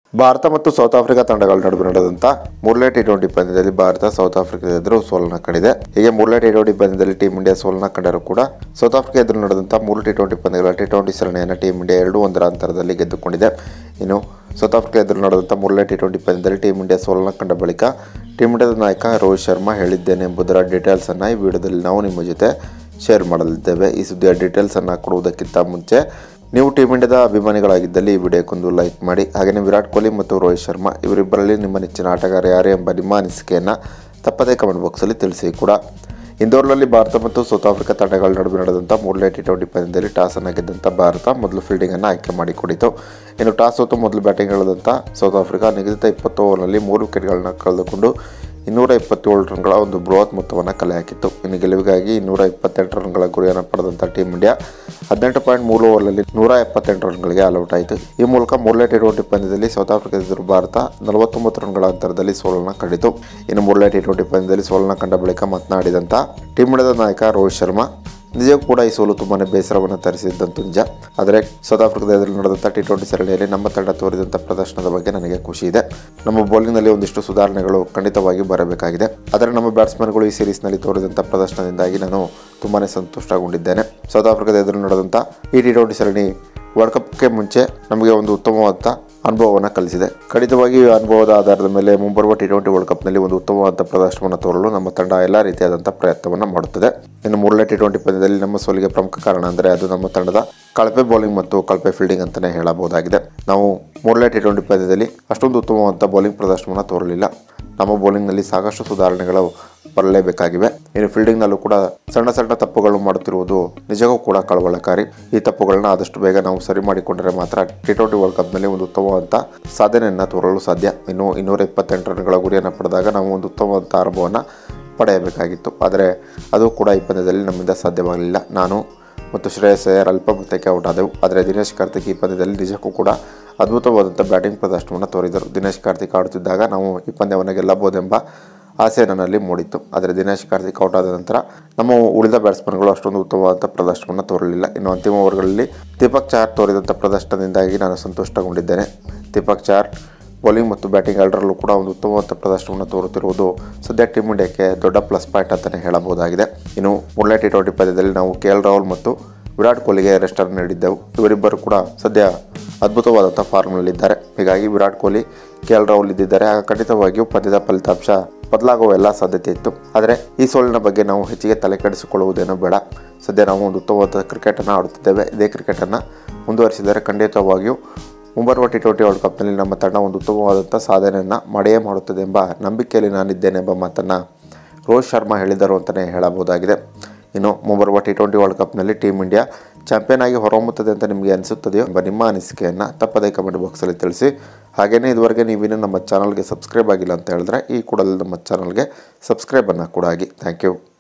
ಭಾರತ ಮತ್ತು south Africa ತಂಡಗಳ ನಡುವೆ ನಡೆದಂತ ಮೂರನೇ ಟಿ ಟ್ವೆಂಟಿ ಪಂದ್ಯದಲ್ಲಿ ಭಾರತ ಸೌತ್ ಆಫ್ರಿಕಾ ಎದುರು ಸೋಲನ್ನ ಕಂಡಿದೆ ಹೀಗೆ ಮೂರನೇ ಟಿ ಟ್ವೆಂಟಿ ಪಂದ್ಯದಲ್ಲಿ ಟೀಂ ಇಂಡಿಯಾ ಸೋಲನ್ನ ಕಂಡರೂ ಕೂಡ ಸೌತ್ ಆಫ್ರಿಕಾ ಎದುರು ನಡೆದಂತ ಮೂರು ಟಿ ಟ್ವೆಂಟಿ ಪಂದ್ಯಗಳ ಟಿ ಟ್ವೆಂಟಿ ಸರಣಿಯನ್ನು ಟೀಂ ಇಂಡಿಯಾ ಎರಡು ಒಂದರ ಅಂತರದಲ್ಲಿ ಗೆದ್ದುಕೊಂಡಿದೆ ಇನ್ನು ಸೌತ್ ಆಫ್ರಿಕಾ ಎದುರು ನಡೆದಂಥ ಮೂರನೇ ಟಿ ಟ್ವೆಂಟಿ ಪಂದ್ಯದಲ್ಲಿ ಟೀಂ ಇಂಡಿಯಾ ಸೋಲನ್ನ ಕಂಡ ಬಳಿಕ ಟೀಂ ಇಂಡಿಯಾದ ನಾಯಕ ರೋಹಿತ್ ಶರ್ಮಾ ಹೇಳಿದ್ದೇನೆ ಎಂಬುದರ ಡೀಟೇಲ್ಸನ್ನು ಈ ವಿಡಿಯೋದಲ್ಲಿ ನಾವು ನಿಮ್ಮ ಜೊತೆ ಶೇರ್ ಮಾಡಲಿದ್ದೇವೆ ಈ ಸುದ್ದಿಯ ಡೀಟೇಲ್ಸನ್ನು ಕೊಡುವುದಕ್ಕಿಂತ ಮುಂಚೆ ನೀವು ಟೀಮ್ ಇಂಡಿಯಾದ ಅಭಿಮಾನಿಗಳಾಗಿದ್ದಲ್ಲಿ ಈ ವಿಡಿಯೋಕ್ಕೊಂದು ಲೈಕ್ ಮಾಡಿ ಹಾಗೆಯೇ ವಿರಾಟ್ ಕೊಹ್ಲಿ ಮತ್ತು ರೋಹಿತ್ ಶರ್ಮಾ ಇವರಿಬ್ಬರಲ್ಲಿ ನಿಮ್ಮ ನೆಚ್ಚಿನ ಆಟಗಾರ ಯಾರು ಎಂಬ ನಿಮ್ಮ ಅನಿಸಿಕೆಯನ್ನು ತಪ್ಪದೇ ಕಮೆಂಟ್ ಬಾಕ್ಸಲ್ಲಿ ತಿಳಿಸಿ ಕೂಡ ಇಂದೋರ್ನಲ್ಲಿ ಭಾರತ ಮತ್ತು ಸೌತ್ ಆಫ್ರಿಕಾ ತಂಡಗಳ ನಡುವೆ ನಡೆದಂಥ ಮೂರನೇ ಟಿ ಟ್ವೆಂಟಿ ಪಂದ್ಯದಲ್ಲಿ ಟಾಸನ್ನು ಗೆದ್ದಂಥ ಭಾರತ ಮೊದಲು ಫೀಲ್ಡಿಂಗನ್ನು ಆಯ್ಕೆ ಮಾಡಿಕೊಡಿತು ಇನ್ನು ಟಾಸ್ ಸೋತು ಮೊದಲು ಬ್ಯಾಟಿಂಗ್ ಇಳಿದಂಥ ಸೌತ್ ಆಫ್ರಿಕಾ ನಿಗದಿತ ಇಪ್ಪತ್ತು ಓವರ್ನಲ್ಲಿ ಮೂರು ವಿಕೆಟ್ಗಳನ್ನ ಕಳೆದುಕೊಂಡು ಇನ್ನೂರ ಇಪ್ಪತ್ತೇಳು ರನ್ಗಳ ಒಂದು ಬೃಹತ್ ಮೊತ್ತವನ್ನು ಕಲೆ ಹಾಕಿತ್ತು ಇನ್ನು ಗೆಲುವಿಗಾಗಿ ಇನ್ನೂರ ಇಪ್ಪತ್ತೆಂಟು ರನ್ಗಳ ಗುರಿಯನ್ನು ಪಡೆದಂಥ ಟೀಮ್ ಇಂಡಿಯಾ ಹದಿನೆಂಟು ಪಾಯಿಂಟ್ ಮೂರು ಓವರ್ನಲ್ಲಿ ನೂರ ಎಪ್ಪತ್ತೆಂಟು ರನ್ಗಳಿಗೆ ಆಲ್ಔಟ್ ಆಯಿತು ಈ ಮೂಲಕ ಮೂರನೇ ಟಿ ಟ್ವೆಂಟಿ ಪಂದ್ಯದಲ್ಲಿ ಸೌತ್ ಆಫ್ರಿಕಾ ಎದುರು ಭಾರತ ನಲವತ್ತೊಂಬತ್ತು ರನ್ಗಳ ಅಂತರದಲ್ಲಿ ಸೋಲನ್ನು ಕಂಡಿತು ಇನ್ನು ಮೂರನೇ ಟಿ ಟ್ವೆಂಟಿ ಪಂದ್ಯದಲ್ಲಿ ಸೋಲನ್ನು ಕಂಡ ಬಳಿಕ ಮಾತನಾಡಿದಂಥ ಟೀಮ್ ಇಂಡಿಯಾದ ನಾಯಕ ರೋಹಿತ್ ಶರ್ಮಾ ನಿಜಕ್ಕೂ ಕೂಡ ಈ ಸೋಲು ತುಂಬಾ ಬೇಸರವನ್ನು ತರಿಸಿದ್ದಂತು ನಿಜ ಆದರೆ ಸೌತ್ ಆಫ್ರಿಕಾದ ಎದುರು ನಡೆದಂಥ ಟಿ ಟ್ವೆಂಟಿ ಸರಣಿಯಲ್ಲಿ ನಮ್ಮ ತಂಡ ತೋರಿದಂಥ ಪ್ರದರ್ಶನದ ಬಗ್ಗೆ ನನಗೆ ಖುಷಿ ಇದೆ ನಮ್ಮ ಬೌಲಿಂಗ್ನಲ್ಲಿ ಒಂದಿಷ್ಟು ಸುಧಾರಣೆಗಳು ಖಂಡಿತವಾಗಿ ಬರಬೇಕಾಗಿದೆ ಆದರೆ ನಮ್ಮ ಬ್ಯಾಟ್ಸ್ಮನ್ಗಳು ಈ ಸೀರೀಸ್ನಲ್ಲಿ ತೋರಿದಂಥ ಪ್ರದರ್ಶನದಿಂದಾಗಿ ನಾನು ತುಂಬಾ ಸಂತುಷ್ಟಗೊಂಡಿದ್ದೇನೆ ಸೌತ್ ಆಫ್ರಿಕಾದ ಎದುರು ನಡೆದಂಥ ಈ ಟಿ ಟ್ವೆಂಟಿ ಸರಣಿ ವರ್ಲ್ಡ್ ಕಪ್ಗೆ ಮುಂಚೆ ನಮಗೆ ಒಂದು ಉತ್ತಮವಾದ ಅನುಭವವನ್ನು ಕಲಿಸಿದೆ ಖಂಡಿತವಾಗಿ ಈ ಅನುಭವದ ಆಧಾರದ ಮೇಲೆ ಮುಂಬರುವ ಟಿ ಟ್ವೆಂಟಿ ವರ್ಲ್ಡ್ ಕಪ್ನಲ್ಲಿ ಒಂದು ಉತ್ತಮವಾದ ಪ್ರದರ್ಶನವನ್ನು ತೋರಲು ನಮ್ಮ ತಂಡ ಎಲ್ಲ ರೀತಿಯಾದಂಥ ಪ್ರಯತ್ನವನ್ನು ಮಾಡುತ್ತದೆ ಇನ್ನು ಮೂರನೇ ಟಿ ಟ್ವೆಂಟಿ ಪಂದ್ಯದಲ್ಲಿ ನಮ್ಮ ಸೋಲಿಗೆ ಪ್ರಮುಖ ಕಾರಣ ಅಂದರೆ ಅದು ನಮ್ಮ ತಂಡದ ಕಳಪೆ ಬೌಲಿಂಗ್ ಮತ್ತು ಕಳಪೆ ಫೀಲ್ಡಿಂಗ್ ಅಂತಲೇ ಹೇಳಬಹುದಾಗಿದೆ ನಾವು ಮೂರನೇ ಟಿ ಟ್ವೆಂಟಿ ಪಂದ್ಯದಲ್ಲಿ ಅಷ್ಟೊಂದು ಉತ್ತಮವಾದ ಬೌಲಿಂಗ್ ಪ್ರದರ್ಶನವನ್ನು ತೋರಲಿಲ್ಲ ನಮ್ಮ ಬೌಲಿಂಗ್ನಲ್ಲಿ ಸಾಕಷ್ಟು ಸುಧಾರಣೆಗಳು ಬರಲೇಬೇಕಾಗಿವೆ ಇನ್ನು ಫೀಲ್ಡಿಂಗ್ನಲ್ಲೂ ಕೂಡ ಸಣ್ಣ ಸಣ್ಣ ತಪ್ಪುಗಳು ಮಾಡುತ್ತಿರುವುದು ನಿಜಕ್ಕೂ ಕೂಡ ಕಳವಳಕಾರಿ ಈ ತಪ್ಪುಗಳನ್ನ ಆದಷ್ಟು ಬೇಗ ನಾವು ಸರಿ ಮಾಡಿಕೊಂಡರೆ ಮಾತ್ರ ಟಿ ಟ್ವೆಂಟಿ ವರ್ಲ್ಡ್ ಕಪ್ನಲ್ಲಿ ಒಂದು ಉತ್ತಮವಾದಂಥ ಸಾಧನೆಯನ್ನು ತೋರಲು ಸಾಧ್ಯ ಇನ್ನು ಇನ್ನೂರ ಇಪ್ಪತ್ತೆಂಟು ರನ್ಗಳ ಗುರಿಯನ್ನು ಪಡೆದಾಗ ನಾವು ಒಂದು ಉತ್ತಮವಾದಂಥ ಅನುಭವವನ್ನು ಪಡೆಯಬೇಕಾಗಿತ್ತು ಆದರೆ ಅದು ಕೂಡ ಈ ಪಂದ್ಯದಲ್ಲಿ ನಮ್ಮಿಂದ ಸಾಧ್ಯವಾಗಲಿಲ್ಲ ನಾನು ಮತ್ತು ಶ್ರೇಯಸ್ ಅಯ್ಯರ್ ಅಲ್ಪ ಮೊತ್ತಕ್ಕೆ ಔಟ್ ಆದೆವು ಆದರೆ ದಿನೇಶ್ ಕಾರ್ತಿಕ್ ಈ ಪಂದ್ಯದಲ್ಲಿ ನಿಜಕ್ಕೂ ಕೂಡ ಅದ್ಭುತವಾದಂಥ ಬ್ಯಾಟಿಂಗ್ ಪ್ರದರ್ಶನವನ್ನು ತೋರಿದರು ದಿನೇಶ್ ಕಾರ್ತಿಕ್ ಆಡುತ್ತಿದ್ದಾಗ ನಾವು ಈ ಪಂದ್ಯವನ್ನು ಗೆಲ್ಲಬಹುದೆಂಬ ಆಸೆ ನನ್ನಲ್ಲಿ ಮೂಡಿತ್ತು ಆದರೆ ದಿನೇಶ್ ಕಾರ್ತಿಕ್ ಔಟ್ ಆದ ನಂತರ ನಮ್ಮ ಉಳಿದ ಬ್ಯಾಟ್ಸ್ಮನ್ಗಳು ಅಷ್ಟೊಂದು ಉತ್ತಮವಾದಂಥ ಪ್ರದರ್ಶನವನ್ನು ತೋರಲಿಲ್ಲ ಇನ್ನು ಅಂತಿಮ ಓವರ್ಗಳಲ್ಲಿ ದೀಪಕ್ ಚಾರ್ ತೋರಿದಂಥ ಪ್ರದರ್ಶನದಿಂದಾಗಿ ನಾನು ಸಂತುಷ್ಟಗೊಂಡಿದ್ದೇನೆ ದೀಪಕ್ ಚಾರ್ ಬೌಲಿಂಗ್ ಮತ್ತು ಬ್ಯಾಟಿಂಗ್ ಎರಡರಲ್ಲೂ ಕೂಡ ಒಂದು ಉತ್ತಮವಾದ ಪ್ರದರ್ಶನವನ್ನು ತೋರುತ್ತಿರುವುದು ಸದ್ಯ ಟೀಮ್ ಇಂಡಿಯಾಕ್ಕೆ ದೊಡ್ಡ ಪ್ಲಸ್ ಪಾಯಿಂಟ್ ಅಂತಲೇ ಹೇಳಬಹುದಾಗಿದೆ ಇನ್ನು ಮೂರನೇ ಟಿ ಟ್ವೆಂಟಿ ಪಂದ್ಯದಲ್ಲಿ ನಾವು ಕೆ ಎಲ್ ರಾಹುಲ್ ಮತ್ತು ವಿರಾಟ್ ಕೊಹ್ಲಿಗೆ ರೆಸ್ಟನ್ನು ನೀಡಿದ್ದೆವು ಇವರಿಬ್ಬರು ಕೂಡ ಸದ್ಯ ಅದ್ಭುತವಾದಂಥ ಫಾರ್ಮ್ನಲ್ಲಿದ್ದಾರೆ ಹೀಗಾಗಿ ವಿರಾಟ್ ಕೊಹ್ಲಿ ಕೆ ಎಲ್ ರಾಹುಲ್ ಇದ್ದಿದ್ದಾರೆ ಆಗ ಖಂಡಿತವಾಗಿಯೂ ಪಂದ್ಯದ ಫಲಿತಾಂಶ ಬದಲಾಗುವ ಎಲ್ಲ ಸಾಧ್ಯತೆ ಇತ್ತು ಆದರೆ ಈ ಸೋಲಿನ ಬಗ್ಗೆ ನಾವು ಹೆಚ್ಚಿಗೆ ತಲೆ ಕೆಡಿಸಿಕೊಳ್ಳುವುದೇನೂ ಬೇಡ ಸದ್ಯ ನಾವು ಒಂದು ಉತ್ತಮವಾದ ಕ್ರಿಕೆಟನ್ನು ಆಡುತ್ತಿದ್ದೇವೆ ಇದೇ ಕ್ರಿಕೆಟನ್ನು ಮುಂದುವರಿಸಿದರೆ ಖಂಡಿತವಾಗಿಯೂ ಮುಂಬರುವ ಟಿ ಟ್ವೆಂಟಿ ವರ್ಲ್ಡ್ ಕಪ್ನಲ್ಲಿ ನಮ್ಮ ತಂಡ ಒಂದು ಉತ್ತಮವಾದಂಥ ಸಾಧನೆಯನ್ನು ಮಾಡಿಯೇ ಮಾಡುತ್ತದೆ ಎಂಬ ನಂಬಿಕೆಯಲ್ಲಿ ನಾನಿದ್ದೇನೆ ಎಂಬ ಮಾತನ್ನು ರೋಹಿತ್ ಶರ್ಮಾ ಹೇಳಿದರು ಅಂತಲೇ ಹೇಳಬಹುದಾಗಿದೆ ಇನ್ನು ಮುಂಬರುವ ಟಿ ಟ್ವೆಂಟಿ ವರ್ಲ್ಡ್ ಕಪ್ನಲ್ಲಿ ಟೀಮ್ ಇಂಡಿಯಾ ಚಾಂಪಿಯನ್ ಆಗಿ ಹೊರಹೊಮ್ಮುತ್ತದೆ ಅಂತ ನಿಮಗೆ ಅನಿಸುತ್ತದೆಯೋ ಎಂಬ ನಿಮ್ಮ ಅನಿಸಿಕೆಯನ್ನು ತಪ್ಪದೇ ಕಮೆಂಟ್ ಬಾಕ್ಸಲ್ಲಿ ತಿಳಿಸಿ ಹಾಗೆಯೇ ಇದುವರೆಗೆ ನೀವಿನ್ನೂ ನಮ್ಮ ಚಾನಲ್ಗೆ ಸಬ್ಸ್ಕ್ರೈಬ್ ಆಗಿಲ್ಲ ಅಂತ ಹೇಳಿದ್ರೆ ಈ ಕೂಡಲೇ ನಮ್ಮ ಚಾನಲ್ಗೆ ಸಬ್ಸ್ಕ್ರೈಬನ್ನು ಕೂಡ ಆಗಿ ಥ್ಯಾಂಕ್ ಯು